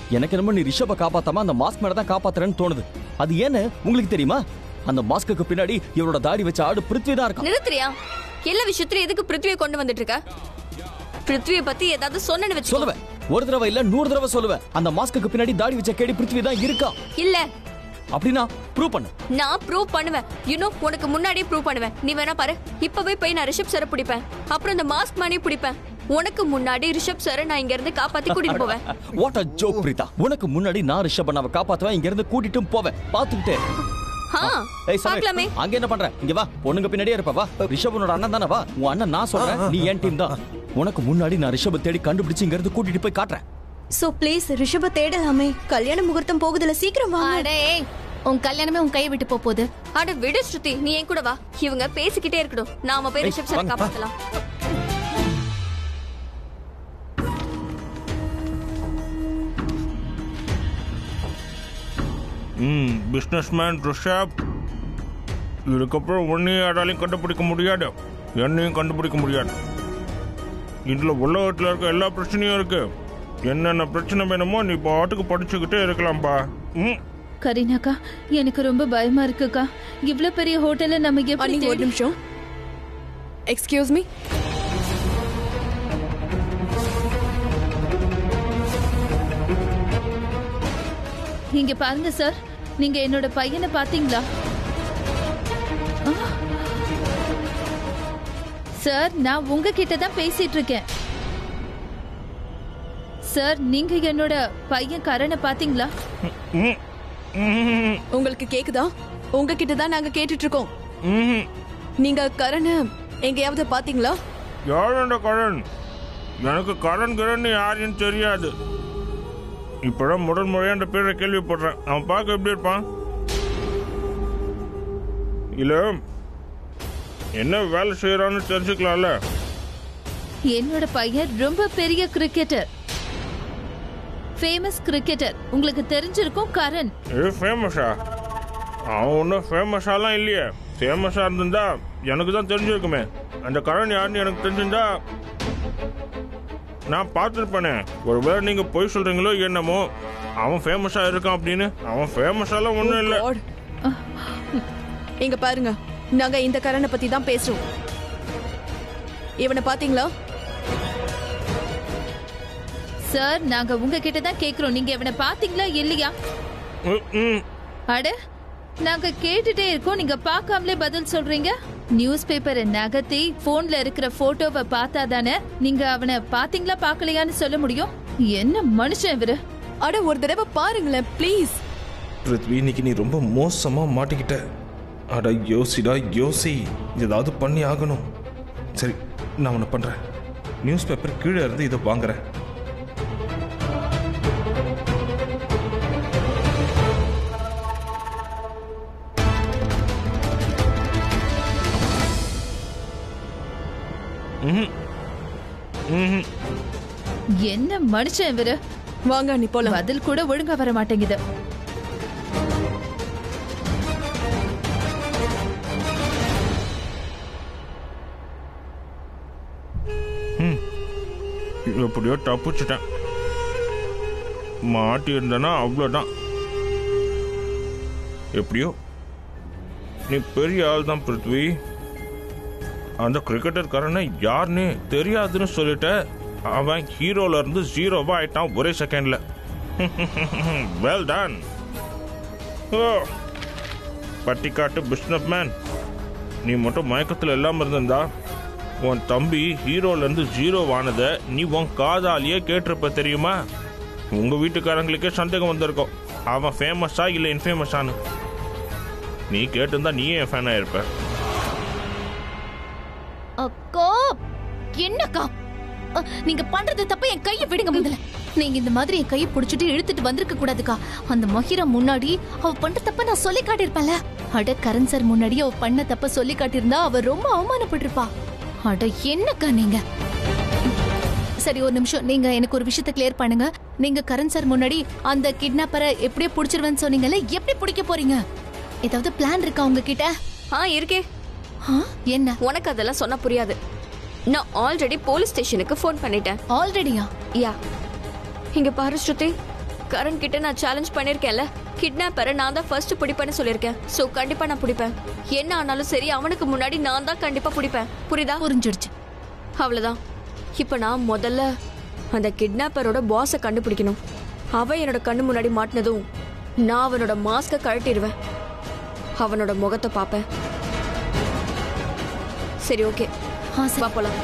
எனக்கு என்னமோ நீ ரிஷப காப்பாத்தாம அந்த மாஸ்க் மேல தான் காப்பாத்துறேன்னு தோணுது அது ஏன்னு உங்களுக்கு தெரியுமா அந்த மாஸ்க்கு பின்னாடி இவரோட தாடி வச்ச ஆடு பிருத்வி தான் இருக்கான் நிறுத்துறியா எல்லா விஷயத்திலும் எதுக்கு பிருத்வியை கொண்டு வந்துட்டு இருக்க பிருத்வியை பத்தி ஏதாவது சொன்னேன்னு வச்சுக்கோ சொல்லுவேன் ஒரு தடவை இல்ல நூறு தடவை சொல்லுவேன் அந்த மாஸ்க்கு பின்னாடி தாடி வச்ச கேடி பிருத்வி தான் இருக்கான் இல்ல அப்படின்னா ப்ரூவ் பண்ணு நான் ப்ரூவ் பண்ணுவேன் இன்னும் உனக்கு முன்னாடியே ப்ரூவ் பண்ணுவேன் நீ வேணா பாரு இப்பவே போய் நான் ரிஷப் சாரை பிடிப்பேன் அப்புறம் இந்த மாஸ்க் மணி பிடிப்பேன் உனக்கு முன்னாடி ரிஷப் சாரை நான் இங்க இருந்து காப்பாத்தி கூட்டிட்டு போவேன் வாட் அ ஜோக் பிரீதா உனக்கு முன்னாடி நான் ரிஷப் அண்ணாவை காப்பாத்துவேன் இங்க இருந்து கூட்டிட்டும் போவேன் பாத்துக்கிட்டே ஆ ஏய் பார்க்கலாமே சமீர் அங்க என்ன பண்ற இங்க வா பொண்ணுங்க பின்னாடியே இருப்ப வா ரிஷபனோட அண்ணன் தானே வா உன் அண்ணன் நான் சொல்றேன் நீ என் டீம் தான் உனக்கு முன்னாடி நான் ரிஷப தேடி கண்டுபிடிச்சு இங்க இருந்து கூட்டிட்டு போய் காட்டுறேன் சோ ப்ளீஸ் ரிஷப தேடலாமே கல்யாண முகூர்த்தம் போகுதுல சீக்கிரம் வாங்க அடே உன் கல்யாணமே உன் கையை விட்டு போப் போகுது அட விடு ஸ்ருதி நீ என் கூட வா இவங்க பேசிக்கிட்டே இருக்கட்டும் நாம போய் ஏய், ரிஷப் சாரை வாங்க. காப்பாத்தலாம் ம் பிஸ்னஸ்மேன் ரிஷப் இதுக்கப்புறம் உன்னையும் யாராலையும் கண்டுபிடிக்க முடியாது என்னையும் கண்டுபிடிக்க முடியாது இதில் உலகத்தில் இருக்க எல்லா பிரச்சனையும் இருக்கு என்னென்ன பிரச்சனை வேணுமோ நீ பாட்டுக்கு படிச்சுக்கிட்டே இருக்கலாம்ப்பா ம் கரீனாக்கா எனக்கு ரொம்ப பயமா இருக்குக்கா இவ்ளோ பெரிய ஹோட்டல்ல நம்ம எப்படி நீங்க ஒரு தேடி- நிமிஷம் எக்ஸ்கியூஸ் மீ இங்க பாருங்க சார் நீங்க என்னோட பையனை பாத்தீங்களா ஆ. சார் நான் உங்ககிட்ட தான் பேசிட்டு இருக்கேன் சார் நீங்க என்னோட பையன் கரணை பாத்தீங்களா ம் ம் உங்களுக்கு கேக்குதா உங்ககிட்ட தான் நாங்க கேட்டுட்டு இருக்கோம் ம் நீங்க கரண எங்கேயாவது பாத்தீங்களா யாருண்ட கரண் எனக்கு கரண் கரண் யாருன்னு தெரியாது இப்பதான் முதல் முறையாண்ட பேரை கேள்விப்படுறேன் அவன் பார்க்க எப்படி இருப்பான் இல்ல என்ன வேலை செய்யறான்னு தெரிஞ்சுக்கலாம்ல என்னோட பையன் ரொம்ப பெரிய கிரிக்கெட்டர் ஃபேமஸ் கிரிக்கெட்டர் உங்களுக்கு தெரிஞ்சிருக்கும் கரண் இது ஃபேமஸா அவன் ஒன்றும் ஃபேமஸாலாம் இல்லையே ஃபேமஸாக இருந்திருந்தா எனக்கு தான் தெரிஞ்சிருக்குமே அந்த கரண் யாருன்னு எனக்கு தெரிஞ்சிருந்தா நான் பார்த்துருப்பேனே ஒருவேளை நீங்கள் பொய் சொல்கிறீங்களோ என்னமோ அவன் ஃபேமஸாக இருக்கான் அப்படின்னு அவன் ஃபேமஸாலாம் ஒன்றும் இல்லை God. இங்க பாருங்க நாங்க இந்த கரணை பத்தி தான் பேசுறோம் இவனை பாத்தீங்களா சார் நாங்க உங்ககிட்ட தான் கேக்குறோம் நீங்க இவனை பாத்தீங்களா இல்லையா ம், ம் அட நாங்க கேட்டுட்டே இருக்கோம் நீங்க பார்க்காமலே பதில் சொல்றீங்க நியூஸ் பேப்பரை நகர்த்தி போன்ல இருக்கிற போட்டோவை பார்த்தா தானே நீங்க அவனை பாத்தீங்களா பார்க்கலையான்னு சொல்ல முடியும் என்ன மனுஷன் இவரு அட ஒரு தடவை பாருங்களேன் ப்ளீஸ் பிருத்வி இன்னைக்கு நீ ரொம்ப மோசமா மாட்டிக்கிட்ட அட யோசிடா யோசி ஏதாவது பண்ணி ஆகணும் சரி நான் ஒன்று பண்றேன் நியூஸ் பேப்பர் கீழே இருந்து இதை வாங்குறேன் என்ன மனுஷன் இவரு வாங்க நீ போலாம் பதில் கூட ஒழுங்கா வர மாட்டேங்குது எப்படியோ தப்பிச்சிட்டேன் மாட்டி இருந்தனா அவ்வளோதான் எப்படியோ நீ பெரிய ஆள் தான் பிருத்வி அந்த கிரிக்கெட்டர்காரனை யாருன்னு தெரியாதுன்னு சொல்லிட்ட அவன் ஹீரோல இருந்து ஜீரோவா ஆயிட்டான் ஒரே செகண்ட்ல வெல் டன் ஓ பட்டிக்காட்டு பிஸ்னஸ் மேன் நீ மட்டும் மயக்கத்தில் இல்லாமல் இருந்திருந்தா உன் தம்பி ஹீரோல இருந்து ஜீரோ ஆனதை நீ உன் காதாலேயே கேட்டிருப்ப தெரியுமா உங்க வீட்டுக்காரங்களுக்கே சந்தேகம் வந்திருக்கும் அவன் ஃபேமஸா இல்லை இன்ஃபேமஸான்னு நீ கேட்டிருந்தா நீயே என் ஃபேன் ஆயிருப்ப அக்கா என்னக்கா அ, நீங்க பண்றது தப்ப என் கையை விடுங்க முதல்ல நீங்க இந்த மாதிரி என் கையை புடிச்சிட்டு இழுத்துட்டு வந்திருக்க கூடாதுக்கா அந்த மஹிரா முன்னாடி அவ பண்ண தப்ப நான் சொல்லி காட்டியிருப்பேன்ல அட கரண் சார் முன்னாடி அவ பண்ண தப்ப சொல்லி காட்டியிருந்தா அவ ரொம்ப அவமானப்பட்டிருப்பா அட என்னக்கா நீங்க சரி ஒரு நிமிஷம் நீங்க எனக்கு ஒரு விஷயத்தை கிளியர் பண்ணுங்க நீங்க கரண் சார் முன்னாடி அந்த கிட்னாப்பரை எப்படியே புடிச்சிருவேன்னு சொன்னீங்கல்ல எப்படி பிடிக்க போறீங்க ஏதாவது பிளான் இருக்கா உங்ககிட்ட ஆ இருக்கே ஆ, என்ன உனக்கு அதெல்லாம் சொன்னா புரியாது நான் ஆல்ரெடி போலீஸ் ஸ்டேஷனுக்கு ஃபோன் பண்ணிட்டேன் ஆல்ரெடியா யா இங்க பாரு ஸ்ருதி கரண் கிட்ட நான் சேலஞ்ச் பண்ணிருக்கேன்ல கிட்னாப்பரை நான் தான் ஃபர்ஸ்ட் பிடிப்பேன்னு சொல்லியிருக்கேன் சோ கண்டிப்பா நான் பிடிப்பேன் என்ன ஆனாலும் சரி அவனுக்கு முன்னாடி நான் தான் கண்டிப்பா பிடிப்பேன் புரியுதா புரிஞ்சிடுச்சு அவ்வளவுதான் இப்ப நான் முதல்ல அந்த கிட்னாப்பரோட பாஸை கண்டுபிடிக்கணும் அவன் என்னோட கண்ணு முன்னாடி மாட்டினதும் நான் அவனோட மாஸ்க கழட்டிடுவேன் அவனோட முகத்தை பார்ப்பேன் சரி ஓகே ஆ சரி வா போலாம்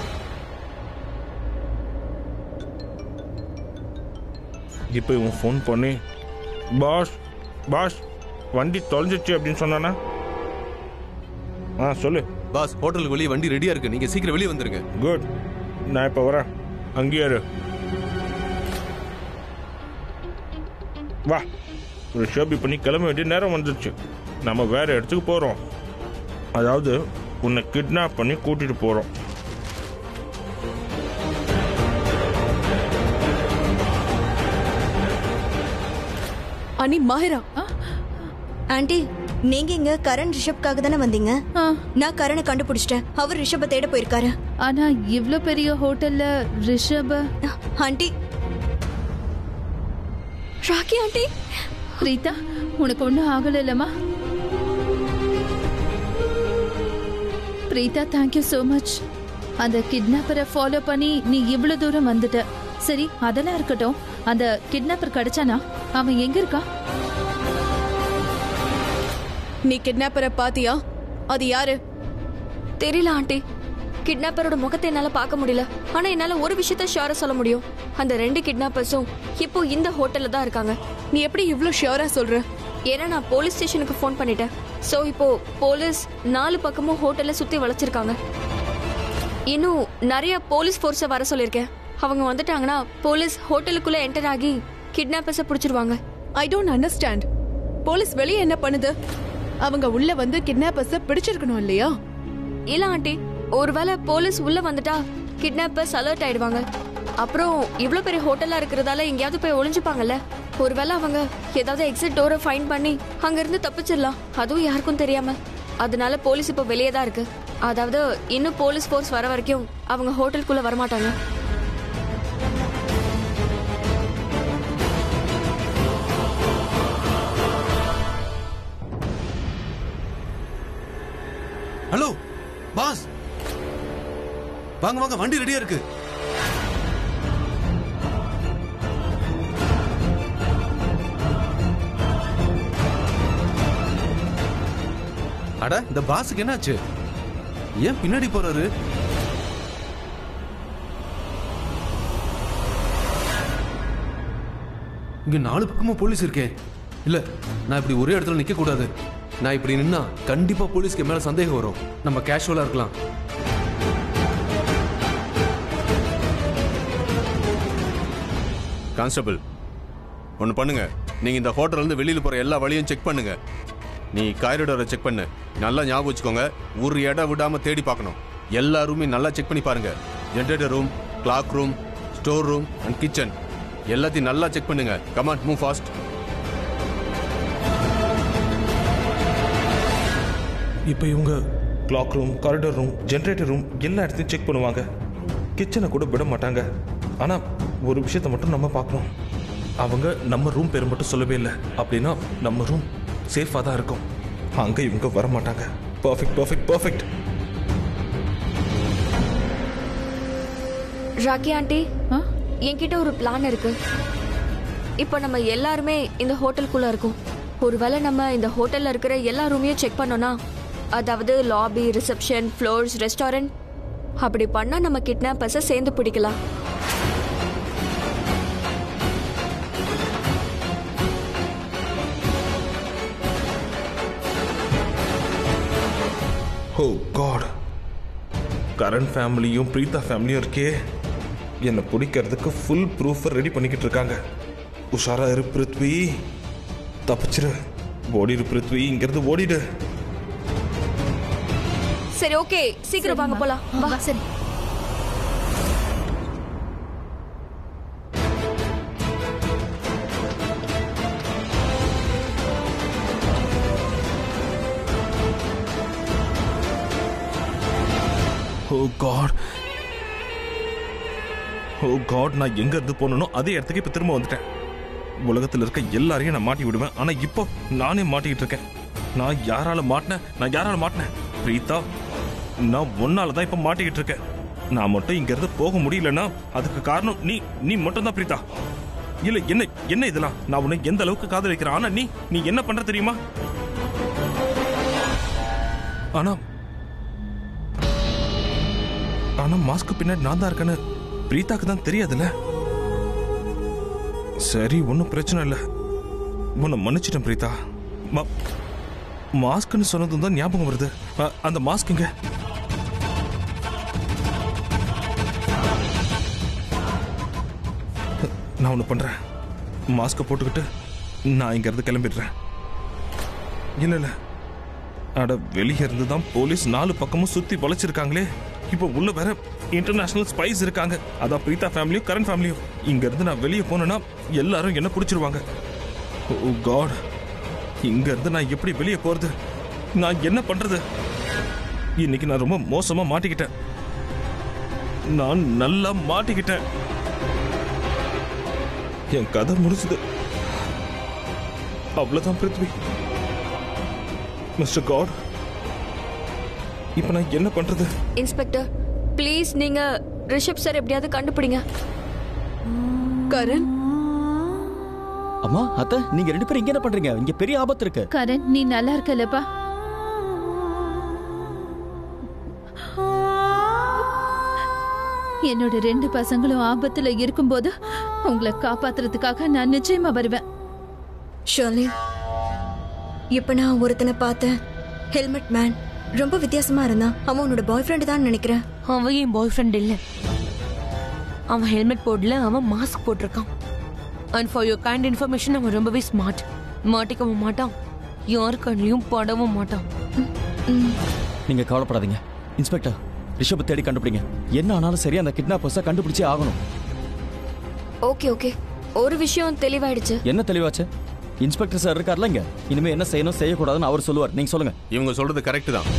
இப்போ இவன் ஃபோன் பண்ணி பாஸ் பாஸ் வண்டி தொலைஞ்சிச்சு அப்படின்னு சொன்னானா ஆ சொல்லு பாஸ் ஹோட்டலுக்கு வெளியே வண்டி ரெடியா இருக்கு நீங்க சீக்கிரம் வெளியே வந்துருங்க குட் நான் இப்போ வரேன் அங்கேயே இரு வா ரிஷப் இப்போ நீ கிளம்ப வேண்டிய நேரம் வந்துருச்சு நம்ம வேற இடத்துக்கு போகிறோம் அதாவது உன்னை கிட்னாப் பண்ணி கூட்டிட்டு போகிறோம் அனி மாஹிரா ஆண்டி நீங்க இங்க கரண் ரிஷப்காக தானே வந்தீங்க ஆ, நான் கரணை கண்டுபிடிச்சிட்டேன் அவர் ரிஷபை தேட போயிருக்காரு ஆனா இவ்ளோ பெரிய ஹோட்டல்ல ரிஷப ஆண்டி ராக்கி ஆண்டி பிரீதா உனக்கு ஒண்ணும் ஆகல இல்லம்மா பிரீதா தேங்க்யூ so மச் அந்த கிட்னாப்பரை ஃபாலோ பண்ணி நீ இவ்வளவு தூரம் வந்துட்ட சரி அதெல்லாம் இருக்கட்டும் அந்த கிட்னாப்பர் கிடைச்சானா அவன் எங்க இருக்கா நீ கிட்னாப்பரை பாத்தியா அது யாரு தெரியல ஆண்டி கிட்னாப்பரோட முகத்தை என்னால பார்க்க முடியல ஆனா என்னால ஒரு விஷயத்த ஷியோரா சொல்ல முடியும் அந்த ரெண்டு கிட்னாப்பர்ஸும் இப்போ இந்த ஹோட்டல்ல தான் இருக்காங்க நீ எப்படி இவ்ளோ ஷியோரா சொல்ற ஏன்னா நான் போலீஸ் ஸ்டேஷனுக்கு ஃபோன் பண்ணிட்டேன் சோ இப்போ போலீஸ் நாலு பக்கமும் ஹோட்டல்ல சுத்தி வளைச்சிருக்காங்க இன்னும் நிறைய போலீஸ் ஃபோர்ஸை வர சொல்லியிருக்கேன் அவங்க வந்துட்டாங்கன்னா போலீஸ் ஹோட்டலுக்குள்ள என்டர் ஆகி கிட்னாப்பர்ஸை பிடிச்சிருவாங்க ஐ டோன்ட் அண்டர்ஸ்டாண்ட் போலீஸ் வெளியே என்ன பண்ணுது அவங்க உள்ள வந்து கிட்னாப்பர்ஸ பிடிச்சிருக்கணும் இல்லையா இல்ல ஆண்டி ஒருவேளை போலீஸ் உள்ள வந்துட்டா கிட்னாப்பர்ஸ் அலர்ட் ஆயிடுவாங்க அப்புறம் இவ்ளோ பெரிய ஹோட்டலா இருக்கிறதால எங்கேயாவது போய் ஒளிஞ்சுப்பாங்கல்ல ஒருவேளை அவங்க ஏதாவது எக்ஸிட் டோரை ஃபைன் பண்ணி அங்க இருந்து தப்பிச்சிடலாம் அதுவும் யாருக்கும் தெரியாம அதனால போலீஸ் இப்போ வெளியே தான் இருக்கு அதாவது இன்னும் போலீஸ் ஃபோர்ஸ் வர வரைக்கும் அவங்க ஹோட்டலுக்குள்ள வரமாட்டாங்க ஹலோ பாஸ் வாங்க வாங்க வண்டி ரெடியா இருக்கு அட இந்த பாஸுக்கு என்னாச்சு ஏன் பின்னாடி போறாரு இங்க நாலு பக்கமும் போலீஸ் இருக்கே இல்ல நான் இப்படி ஒரே இடத்துல நிக்க கூடாது நான் இப்படி நின்னா கண்டிப்பா போலீஸ்க்கு என் மேல சந்தேகம் வரும் நம்ம கேஷுவலா இருக்கலாம் கான்ஸ்டபிள் ஒன்று பண்ணுங்க நீங்க இந்த ஹோட்டல்ல இருந்து வெளியில போற எல்லா வழியும் செக் பண்ணுங்க நீ காரிடோரை செக் பண்ணு நல்லா ஞாபகம் வச்சுக்கோங்க ஒரு இடம் விடாம தேடி பார்க்கணும் எல்லா ரூமையும் நல்லா செக் பண்ணி பாருங்க generator room cloak room store room and kitchen எல்லாத்தையும் நல்லா செக் பண்ணுங்க கமான் மூவ் ஃபாஸ்ட் இப்போ இவங்க cloak room corridor room generator room எல்லா இடத்தையும் செக் பண்ணுவாங்க கிச்சனை கூட விட மாட்டாங்க ஆனால் ஒரு விஷயத்தை மட்டும் நம்ம பார்க்கணும் அவங்க நம்ம ரூம் பேர் மட்டும் சொல்லவே இல்லை அப்படின்னா நம்ம ரூம் சேஃபாக தான் இருக்கும் அங்கே இவங்க வர மாட்டாங்க perfect perfect perfect Rocky aunty ஆ? என்கிட்ட ஒரு பிளான் இருக்கு இப்போ நம்ம எல்லாருமே இந்த ஹோட்டலுக்குள்ள இருக்கோம் ஒருவேளை நம்ம இந்த ஹோட்டல்ல இருக்கிற எல்லா ரூமையும் செக் பண்ணோம்னா அதாவது லாபி ரிசப்ஷன் ஃப்ளோர்ஸ் ரெஸ்டாரண்ட் அப்படி பண்ணா நம்ம கிட்னாப்பர்ஸை சேர்ந்து பிடிக்கலாம் ஓ காட் கரண் ஃபேமிலியும் பிரீதா ஃபேமிலியும் இருக்கே என்னை பிடிக்கிறதுக்கு ஃபுல் ப்ரூஃபை ரெடி பண்ணிக்கிட்டு இருக்காங்க உஷாரா இரு பிருத்வி தப்பிச்சிரு ஓடிடு பிருத்வி இங்கிருந்து ஓடிடு சரி ஓகே சீக்கிரம் வாங்க போலாம் வா சரி ஓ காட் ஓ காட் நான் எங்க இருந்து போனனோ அதே இடத்துக்கு இப்ப திரும்ப வந்துட்டேன் உலகத்துல இருக்க எல்லாரையும் நான் மாட்டி விடுவேன் ஆனா இப்போ நானே மாட்டிக்கிட்டு இருக்கேன் நான் யாரால மாட்டினேன் நான் யாரால மாட்டினேன் பிரீதா நான் ஒன்னால தான் இப்ப மாட்டிக்கிட்டு இருக்கேன் நான் மட்டும் இங்க இருந்து போக முடியலன்னா அதுக்கு காரணம் நீ நீ மட்டும் தான் பிரீதா இல்ல என்ன என்ன இதெல்லாம் நான் உன்னை எந்த அளவுக்கு காதலிக்கிறேன் ஆனா நீ நீ என்ன பண்ற தெரியுமா ஆனா ஆனா மாஸ்க் பின்னாடி நான் தான் இருக்கேன்னு பிரீதாக்கு தான் தெரியாதுல்ல சரி ஒன்றும் பிரச்சனை இல்லை உன்னை மன்னிச்சிட்டேன் பிரீதா மா- மாஸ்க்னு சொன்னதும் தான் ஞாபகம் வருது அ- அந்த மாஸ்க்குங்க நான் ஒன்று பண்ணுறேன் மாஸ்க்கை போட்டுக்கிட்டு நான் இங்கேருந்து கிளம்பிடுறேன் இல்லை இல்லை அட வெளியே இருந்து தான் போலீஸ் நாலு பக்கமும் சுற்றி வளைச்சிருக்காங்களே இப்போ உள்ள வேற இன்டர்நேஷனல் ஸ்பைஸ் இருக்காங்க அதான் பிரீதா ஃபேமிலியும் கரண் ஃபேமிலியும் இங்கேருந்து நான் வெளியே போனேன்னா எல்லாரும் என்ன பிடிச்சிருவாங்க ஓ காட் இங்கேருந்து நான் எப்படி வெளியே போகிறது நான் என்ன பண்ணுறது இன்னைக்கு நான் ரொம்ப மோசமாக மாட்டிக்கிட்டேன் நான் நல்லா மாட்டிக்கிட்டேன் என் கதை முடிச்சுது அவ்வளவுதான் பிருத்வி மிஸ்டர் காட் இப்போ நான் என்ன பண்றது இன்ஸ்பெக்டர் ப்ளீஸ் நீங்க ரிஷப் சார் எப்படியாவது கண்டுபிடிங்க கரண் அம்மா அத்தை நீங்க ரெண்டு பேரும் இங்க என்ன பண்றீங்க இங்க பெரிய ஆபத்து இருக்கு கரண் நீ நல்லா இருக்கலப்பா என்னோட ரெண்டு பசங்களும் ஆபத்துல இருக்கும்போது உங்களை காப்பாத்துறதுக்காக நான் நிச்சயமா வருவேன் ஷர்லி இப்ப நான் ஒருத்தனை பார்த்தேன் ஹெல்மெட் மேன் ரொம்ப வித்தியாசமா இருந்தான் அவன் உன்னோட பாய் ஃப்ரெண்டு தான் நினைக்கிறேன் அவன் என் பாய் ஃப்ரெண்ட் இல்ல அவன் ஹெல்மெட் போடல அவன் மாஸ்க் போட்டிருக்கான் and for your kind information அவன் ரொம்பவே ஸ்மார்ட் மாட்டிக்கவும் மாட்டான் யார் கண்ணிலையும் படவும் மாட்டான் நீங்க கவலைப்படாதீங்க இன்ஸ்பெக்டர் ரிஷபை தேடி கண்டுபிடிங்க என்ன ஆனாலும் சரி அந்த கிட்னாப்பர்ஸை கண்டுபிடிச்சே ஆகணும் ஓகே ஓகே ஒரு விஷயம் தெளிவாயிடுச்சு என்ன தெளிவாச்சு இன்ஸ்பெக்டர் சார் இருக்கார்ல இங்க இனிமே என்ன செய்யணும் செய்யக்கூடாதுன்னு அவர் சொல்லுவார் நீங்க சொல்லுங்க இவங்க சொல்றது கரெக்ட் தான்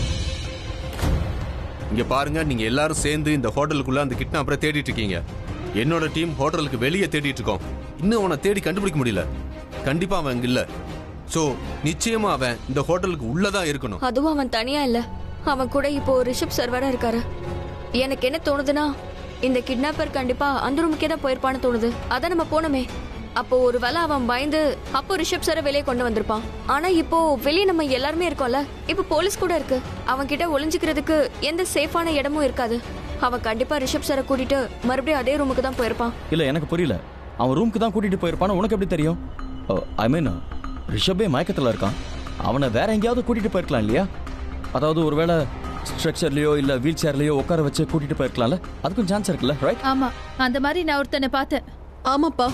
இங்க பாருங்க நீங்க எல்லாரும் சேர்ந்து இந்த ஹோட்டலுக்குள்ள அந்த கிட்னாப்பரை தேடிட்டு இருக்கீங்க என்னோட டீம் ஹோட்டலுக்கு வெளியே தேடிட்டு இருக்கோம் இன்னும் அவனை தேடி கண்டுபிடிக்க முடியல கண்டிப்பா அவன் இங்க இல்ல சோ நிச்சயமா அவன் இந்த ஹோட்டலுக்கு உள்ளதான் இருக்கணும் அதுவும் அவன் தனியா இல்ல அவன் கூட இப்போ ரிஷப் சார் வேற இருக்காரு எனக்கு என்ன தோணுதுன்னா இந்த கிட்னாப்பர் கண்டிப்பா அந்த ரூமுக்கே தான் போயிருப்பான்னு தோணுது அதான் நம்ம போனோமே அப்போ ஒருவேளை அவன் பயந்து அப்போ ரிஷப் சாரை வெளியே கொண்டு வந்திருப்பான் ஆனா இப்போ வெளியே நம்ம எல்லாருமே இருக்கோம்ல இப்போ போலீஸ் கூட இருக்கு அவன் கிட்ட ஒளிஞ்சுக்கிறதுக்கு எந்த சேஃபான இடமும் இருக்காது அவன் கண்டிப்பா ரிஷப் சாரை கூட்டிட்டு மறுபடியும் அதே ரூமுக்கு தான் போயிருப்பான் இல்ல எனக்கு புரியல அவன் ரூமுக்கு தான் கூட்டிட்டு போயிருப்பான்னு உனக்கு எப்படி தெரியும் ஐ மீன் ரிஷபே மயக்கத்துல இருக்கான் அவனை வேற எங்கேயாவது கூட்டிட்டு போயிருக்கலாம் இல்லையா அதாவது ஒருவேளை ஸ்ட்ரக்சர்லயோ இல்ல வீல் சேர்லயோ உட்கார வச்சு கூட்டிட்டு போயிருக்கலாம்ல அதுக்கும் சான்ஸ் இருக்குல்ல ரைட் ஆமா அந்த மாதிரி நான் ஒருத்தனை பார்த்தேன் ஆமாப்பா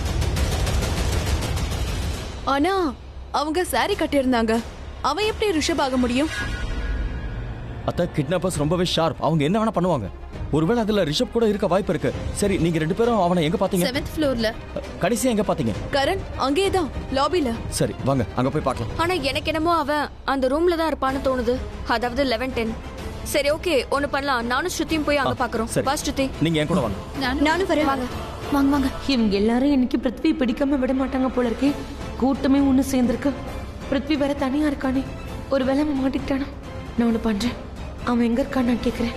ஆனா அவங்க சாரி கட்டியிருந்தாங்க அவன் எப்படி ரிஷப் ஆக முடியும் அத்த கிட்னாப்பர்ஸ் ரொம்பவே ஷார்ப் அவங்க என்ன வேணா பண்ணுவாங்க ஒருவேளை அதுல ரிஷப் கூட இருக்க வாய்ப்பு இருக்கு சரி நீங்க ரெண்டு பேரும் அவனை எங்க பாத்தீங்க செவன்த் ஃப்ளோர்ல கடைசியா எங்க பாத்தீங்க கரண் அங்கேயே தான் லாபில சரி வாங்க அங்க போய் பார்க்கலாம் ஆனா எனக்கு என்னமோ அவன் அந்த ரூம்ல தான் இருப்பான்னு தோணுது அதாவது லெவன் டென் சரி ஓகே ஒன்னு பண்ணலாம் நானும் ஸ்ருதியும் போய் அங்க பாக்குறோம் சரி வா ஸ்ருதி நீங்க என் கூட வாங்க நானும் வரேன் வாங்க வாங்க வாங்க இவங்க எல்லாரும் இன்னைக்கு பிருத்வி பிடிக்காம விட மாட்டாங்க போல இருக்கே கூட்டமே ஒண்ணு சேர்ந்திருக்கு பிருத்வி வேற தனியா இருக்கானே ஒருவேளை அவன் மாட்டிக்கிட்டானா நான் ஒண்ணு பண்றேன் அவன் எங்க இருக்கான்னு நான் கேக்குறேன்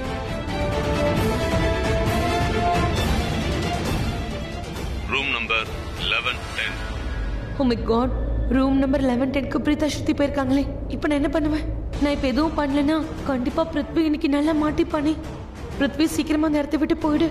room number eleven ten oh my god room number eleven டென்க்கு பிரீதா சுத்தி போயிருக்காங்களே இப்போ நான் என்ன பண்ணுவேன் நான் இப்போ எதுவும் பண்ணலனா கண்டிப்பா பிருத்வி இன்னைக்கு நல்லா மாட்டிப்பானே பிருத்வி சீக்கிரமா அந்த இடத்த விட்டு போயிடு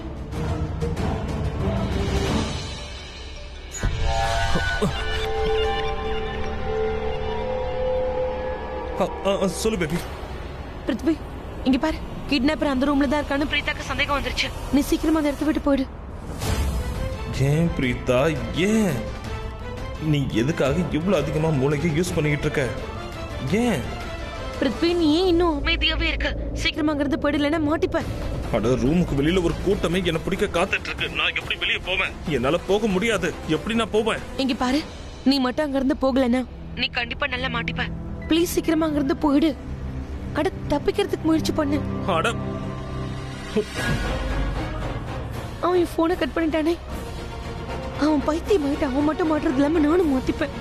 அ, அ, அ, சொல்லு பேபி பிருத்வி இங்க பாரு கிட்னாப்பர் அந்த ரூம்ல தான் இருக்கான்னு பிரீதாக்கு சந்தேகம் வந்துருச்சு நீ சீக்கிரமா அந்த இடத்த விட்டு போயிடு ஏன் பிரீதா ஏன் நீ எதுக்காக இவ்வளவு அதிகமா மூளையை யூஸ் பண்ணிக்கிட்டு இருக்க ஏன் பிருத்வி நீ ஏன் இன்னும் அமைதியாவே இருக்க சீக்கிரமா அங்கிருந்து போயிடு இல்லைன்னா மாட்டிப்ப அட ரூமுக்கு வெளியில ஒரு கூட்டமே என்ன பிடிக்க காத்துட்டு இருக்கு நான் எப்படி வெளியே போவேன் என்னால போக முடியாது எப்படி நான் போவேன் இங்க பாரு நீ மட்டும் அங்கிருந்து போகலனா நீ கண்டிப்பா நல்லா மாட்டிப்ப ப்ளீஸ் சீக்கிரமா அங்கிருந்து போயிடு அட தப்பிக்கிறதுக்கு முயற்சி பண்ணு அட அவன் என் போனை கட் பண்ணிட்டானே அவன் பைத்தியம் ஆயிட்டு அவன் மட்டும் மாட்டுறது இல்லாம நானும் மாத்திப்பேன்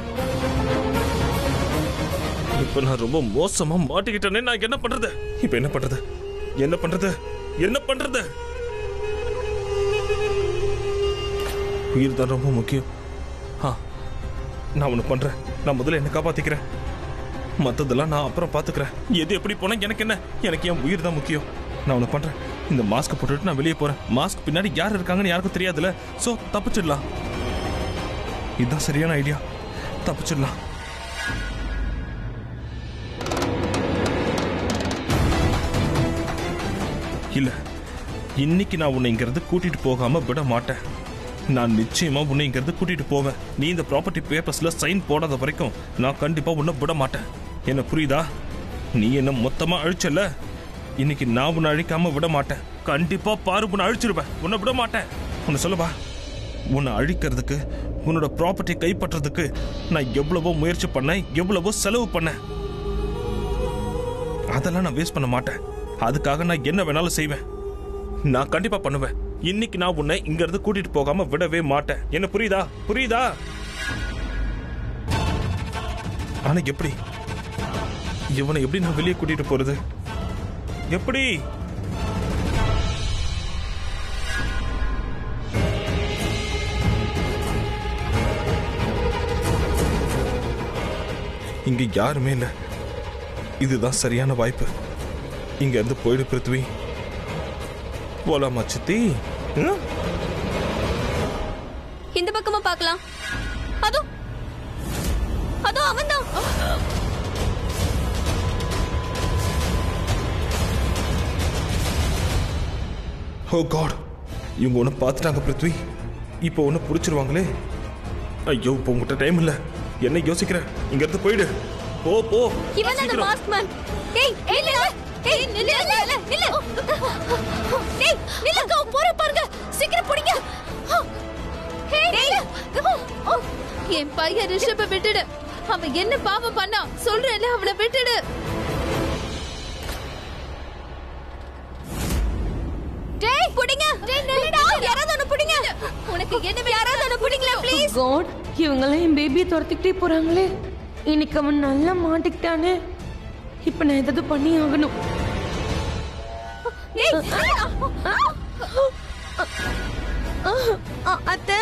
இப்ப நான் ரொம்ப மோசமா மாட்டிக்கிட்டேனே நான் என்ன பண்றது இப்ப என்ன பண்றது என்ன பண்றது என்ன பண்றது உயிர் தான் ரொம்ப முக்கியம் ஆ நான் ஒண்ணு பண்றேன் நான் முதல்ல என்ன காப்பாத்திக்கிறேன் மத்ததெல்லாம் நான் அப்புறம் பாத்துக்கிறேன் எது எப்படி போனா எனக்கு என்ன எனக்கு என் உயிர் தான் முக்கியம் நான் ஒண்ணு பண்றேன் இந்த மாஸ்க் போட்டுட்டு நான் வெளியே போறேன் மாஸ்க் பின்னாடி யார் இருக்காங்கன்னு யாருக்கும் தெரியாதுல்ல சோ தப்பிச்சிடலாம் இதுதான் சரியான ஐடியா தப்பிச்சிடலாம் இல்ல இன்னைக்கு நான் உன்னை இங்கிருந்து கூட்டிட்டு போகாம விட மாட்டேன் நான் நிச்சயமா உன்னை இங்கிருந்து கூட்டிட்டு போவேன் நீ இந்த ப்ராப்பர்ட்டி பேப்பர்ஸ்ல சைன் போடாத வரைக்கும் நான் கண்டிப்பா உன்னை விட மாட்டேன் என்ன புரியுதா நீ என்ன மொத்தமா அழிச்சல இன்னைக்கு நான் உன்னை அழிக்காம விட மாட்டேன் கண்டிப்பா பாரு உன்னை அழிச்சிருவேன் உன்னை விட மாட்டேன் உன்னை சொல்லவா உன்னை அழிக்கிறதுக்கு உன்னோட ப்ராப்பர்ட்டி கைப்பற்றதுக்கு நான் எவ்வளவோ முயற்சி பண்ணேன் எவ்வளவோ செலவு பண்ணேன் அதெல்லாம் நான் வேஸ்ட் பண்ண மாட்டேன் அதுக்காக நான் என்ன வேணாலும் செய்வேன் நான் கண்டிப்பா பண்ணுவேன் இன்னைக்கு நான் உன்னை இங்க இருந்து கூட்டிட்டு போகாம விடவே மாட்டேன் என்ன புரியுதா புரியுதா ஆனா எப்படி இவனை எப்படி நான் வெளியே கூட்டிட்டு போறது எப்படி இங்க யாருமே இல்லை இதுதான் சரியான வாய்ப்பு இங்க இருந்து போயிடு பிருத்வி போலாமா சித்தி ம்? இந்த பக்கமா பார்க்கலாம் அதோ அதோ அவன்தான் ஓ காட் இவங்க ஒன்று பார்த்துட்டாங்க பிருத்வி இப்போ ஒன்று பிடிச்சிருவாங்களே ஐயோ இப்போ உங்ககிட்ட டைம் இல்லை என்ன யோசிக்கிற இங்க இருந்து போயிடு போ போ இவன் அந்த சீக்கிரம். மாஸ்க் மேன் ஏய் நில்லு ஏய் நில்லு நில்லு நில்லு ஏய் நில்லுங்க போற பாருங்க சீக்கிரம் புடிங்க ஏய் என் பையன் ரிஷப விட்டுடு அவன் என்ன பாவம் பண்ணா சொல்றேன்ல அவனை விட்டுடு டேய் புடிங்க டேய் நில்லுடா யாராவது ஒன்னு புடிங்க உனக்கு என்ன யாராவது ஒன்னு புடிங்களா ப்ளீஸ் காட் இவங்கெல்லாம் என் பேபியை துரத்திக்கிட்டே போறாங்களே இன்னைக்கு அவன் நல்லா மாட்டிக்கிட்டானே இப்ப நான் ஏதாவது பண்ணி ஆகணும் ஏய் அத்தை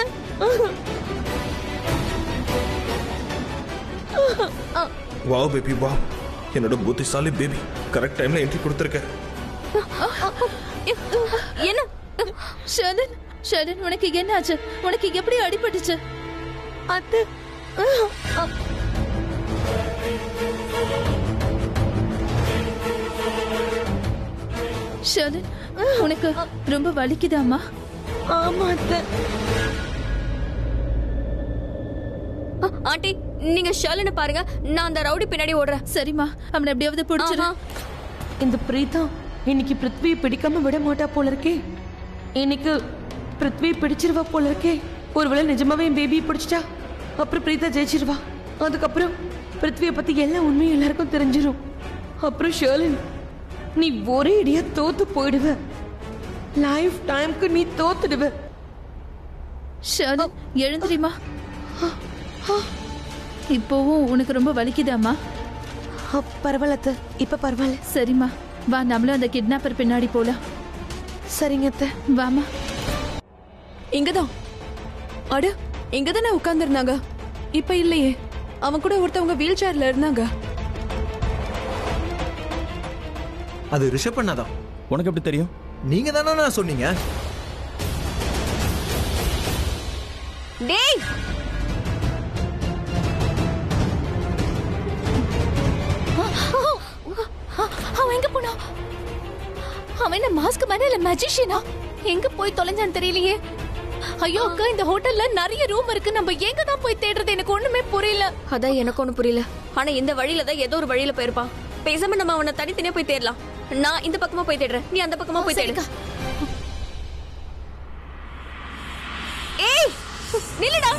வா பேபி வா என்னோட புத்திசாலி பேபி கரெக்ட் டைம்ல என்ட்ரி கொடுத்துருக்க என்ன ஷர்லன் ஷர்லன் உனக்கு என்னாச்சு உனக்கு எப்படி அடிபட்டுச்சு அத்தை ஷர்லன் உனக்கு ரொம்ப வலிக்குதாம்மா ஆமா அத்தை அ- ஆண்டி நீங்க ஷர்லினை பாருங்க நான் அந்த ரவுடி பின்னாடி ஓடுறேன் சரிம்மா அவனை எப்படியாவது பிடிச்சிரு ஆஹா. இந்த பிரீதா இன்னைக்கு பிருத்வியை பிடிக்காம விட மாட்டா போல இருக்கே இன்னைக்கு பிருத்வியை பிடிச்சிருவா போல இருக்கே ஒருவேளை நிஜமாவே என் பேபியை பிடிச்சிட்டா அப்புறம் பிரீதா ஜெயிச்சிருவா அதுக்கப்புறம் பிருத்வியை பத்தி எல்லா உண்மையும் எல்லாருக்கும் தெரிஞ்சிரும் அப்புறம் ஷர்லின் நீ ஒரே இடியா தோத்து போயிடுவ லைஃப் டைம்க்கு நீ தோத்துடுவ ஷர்லன் எழுந்திரிமா இப்போவும் உனக்கு ரொம்ப வலிக்குதாம்மா அ, பரவாயில்ல அத்தை இப்ப பரவாயில்ல சரிம்மா வா நம்மளும் அந்த கிட்னாப்பர் பின்னாடி போலாம் சரிங்க அத்தை வாமா இங்கதான் அட இங்க தானே உட்கார்ந்துருந்தாங்க இப்ப இல்லையே அவன் கூட ஒருத்தவங்க வீல் சேர்ல இருந்தாங்க அது ரிஷப் அண்ணாதான் உனக்கு எப்படி தெரியும் நீங்க தானே சொன்னீங்க டேய் அவன் எங்க போனா அவன் என்ன மாஸ்க் மேல இல்ல மேஜிஷியனா எங்க போய் தொலைஞ்சான்னு தெரியலையே ஐயோ அக்கா இந்த ஹோட்டல்ல நிறைய ரூம் இருக்கு நம்ம எங்க தான் போய் தேடுறது எனக்கு ஒண்ணுமே புரியல அதான் எனக்கு ஒன்றும் புரியல ஆனா இந்த வழியில தான் ஏதோ ஒரு வழியில போயிருப்பான் பேசாம நம்ம அவனை தனித்தனியா போய் தேடலாம் நான் இந்த பக்கமா போய் தேடுறேன் நீ அந்த பக்கமா போய் தேடு சரிக்கா. ஏய் நில்லுடா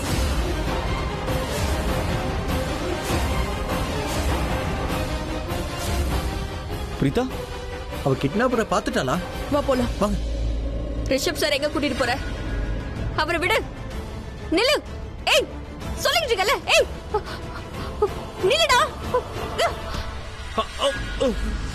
பிரீதா அவ கிட்னாப்பரை பார்த்துட்டாளா வா போலாம் வாங்க ரிஷப் சார் எங்க கூட்டிட்டு போற அவரை விடு நில்லு ஏய் சொல்லிட்டு இருக்கல ஏய் நில்லுடா